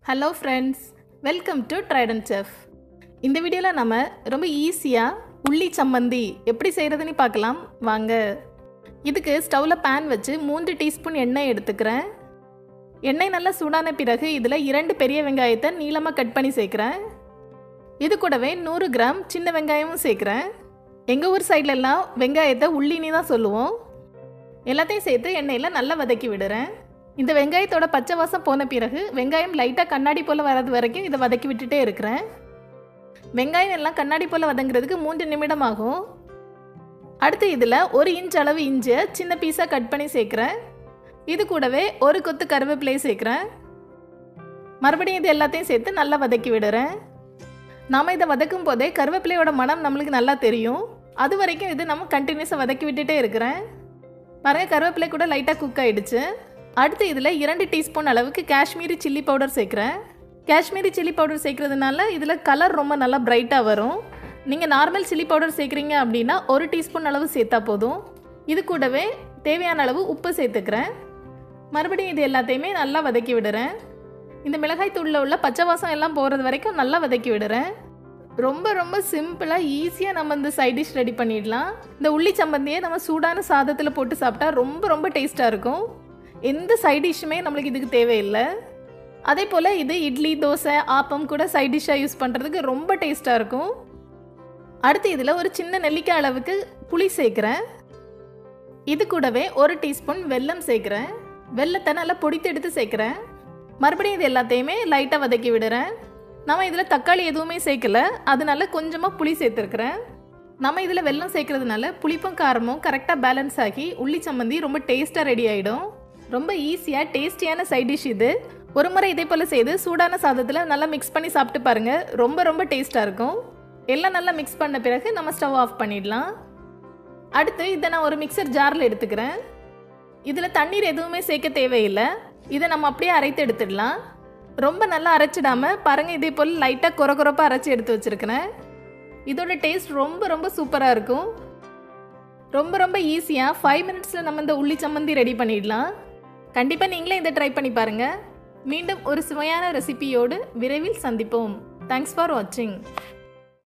hello friends welcome to Triton chef இந்த வீடியோவில் நம்ம ரொம்ப ஈஸியாக உள்ளி சம்மந்தி எப்படி செய்கிறதுன்னு பார்க்கலாம் வாங்க இதுக்கு ஸ்டவ்வில் பேன் வச்சு மூன்று டீஸ்பூன் எண்ணெய் எடுத்துக்கிறேன் எண்ணெய் நல்லா சூடான பிறகு இதில் இரண்டு பெரிய வெங்காயத்தை நீளமாக கட் பண்ணி சேர்க்குறேன் இது கூடவே நூறு கிராம் சின்ன வெங்காயமும் சேர்க்குறேன் எங்கள் ஊர் சைட்ல எல்லாம் வெங்காயத்தை உள்ளினி தான் சொல்லுவோம் எல்லாத்தையும் சேர்த்து எண்ணெயில் நல்லா வதக்கி விடுறேன் இந்த வெங்காயத்தோட பச்சை வாசம் போன பிறகு வெங்காயம் லைட்டாக கண்ணாடி போல் வர்றது வரைக்கும் இதை வதக்கி விட்டுட்டே இருக்கிறேன் வெங்காயம் எல்லாம் கண்ணாடி போல் வதங்குறதுக்கு மூன்று நிமிடம் ஆகும் அடுத்து இதில் ஒரு இன்ச் அளவு இஞ்சியை சின்ன பீஸாக கட் பண்ணி சேர்க்குறேன் இது கூடவே ஒரு கொத்து கருவேப்பிலையை சேர்க்குறேன் மறுபடியும் இது எல்லாத்தையும் சேர்த்து நல்லா வதக்கி விடுறேன் நாம் இதை வதக்கும் போதே கருவேப்பிலையோட மனம் நம்மளுக்கு நல்லா தெரியும் அது வரைக்கும் இது நம்ம கண்டினியூஸாக வதக்கி விட்டுட்டே இருக்கிறேன் பாருங்கள் கருவேப்பிலை கூட லைட்டாக குக் ஆகிடுச்சு அடுத்து இதில் இரண்டு டீஸ்பூன் அளவுக்கு காஷ்மீரி சில்லி பவுடர் சேர்க்குறேன் காஷ்மீரி சில்லி பவுடர் சேர்க்குறதுனால இதில் கலர் ரொம்ப நல்லா பிரைட்டாக வரும் நீங்கள் நார்மல் சில்லி பவுடர் சேர்க்குறீங்க அப்படின்னா ஒரு டீஸ்பூன் அளவு சேர்த்தா போதும் இது கூடவே தேவையான அளவு உப்பு சேர்த்துக்கிறேன் மறுபடியும் இது எல்லாத்தையுமே நல்லா வதக்கி விடுறேன் இந்த மிளகாய் தூளில் உள்ள பச்சை வாசம் எல்லாம் போகிறது வரைக்கும் நல்லா வதக்கி விடுறேன் ரொம்ப ரொம்ப சிம்பிளாக ஈஸியாக நம்ம இந்த சைட் டிஷ் ரெடி பண்ணிடலாம் இந்த உள்ளி சம்பந்தியை நம்ம சூடான சாதத்தில் போட்டு சாப்பிட்டா ரொம்ப ரொம்ப டேஸ்ட்டாக இருக்கும் எந்த சைட் டிஷ்ஷுமே நம்மளுக்கு இதுக்கு தேவையில்லை அதே போல் இது இட்லி தோசை ஆப்பம் கூட சைட் டிஷ்ஷாக யூஸ் பண்ணுறதுக்கு ரொம்ப டேஸ்ட்டாக இருக்கும் அடுத்து இதில் ஒரு சின்ன நெல்லிக்காய் அளவுக்கு புளி சேர்க்குறேன் இது கூடவே ஒரு டீஸ்பூன் வெல்லம் சேர்க்குறேன் வெள்ளத்தை நல்லா பொடித்து எடுத்து சேர்க்குறேன் மறுபடியும் இது எல்லாத்தையுமே லைட்டாக வதக்கி விடுறேன் நம்ம இதில் தக்காளி எதுவுமே சேர்க்கல அதனால கொஞ்சமாக புளி சேர்த்துருக்குறேன் நம்ம இதில் வெல்லம் சேர்க்கறதுனால புளிப்பும் காரமும் கரெக்டாக பேலன்ஸ் ஆகி உள்ளி சம்மந்தி ரொம்ப டேஸ்ட்டாக ரெடி ஆகிடும் ரொம்ப ஈஸியாக டேஸ்டியான சைட் டிஷ் இது ஒரு முறை இதே போல் செய்து சூடான சாதத்தில் நல்லா மிக்ஸ் பண்ணி சாப்பிட்டு பாருங்கள் ரொம்ப ரொம்ப டேஸ்ட்டாக இருக்கும் எல்லாம் நல்லா மிக்ஸ் பண்ண பிறகு நம்ம ஸ்டவ் ஆஃப் பண்ணிடலாம் அடுத்து இதை நான் ஒரு மிக்சர் ஜாரில் எடுத்துக்கிறேன் இதில் தண்ணீர் எதுவுமே சேர்க்க தேவையில்லை இதை நம்ம அப்படியே அரைத்து எடுத்துடலாம் ரொம்ப நல்லா அரைச்சிடாம பாருங்கள் இதே போல் லைட்டாக குறை குறைப்பாக அரைச்சி எடுத்து வச்சுருக்கிறேன் இதோட டேஸ்ட் ரொம்ப ரொம்ப சூப்பராக இருக்கும் ரொம்ப ரொம்ப ஈஸியாக ஃபைவ் மினிட்ஸில் நம்ம இந்த உள்ளி சம்மந்தி ரெடி பண்ணிடலாம் கண்டிப்பாக நீங்களே இதை ட்ரை பண்ணி பாருங்கள் மீண்டும் ஒரு சுவையான ரெசிபியோடு விரைவில் சந்திப்போம் தேங்க்ஸ் ஃபார் வாட்சிங்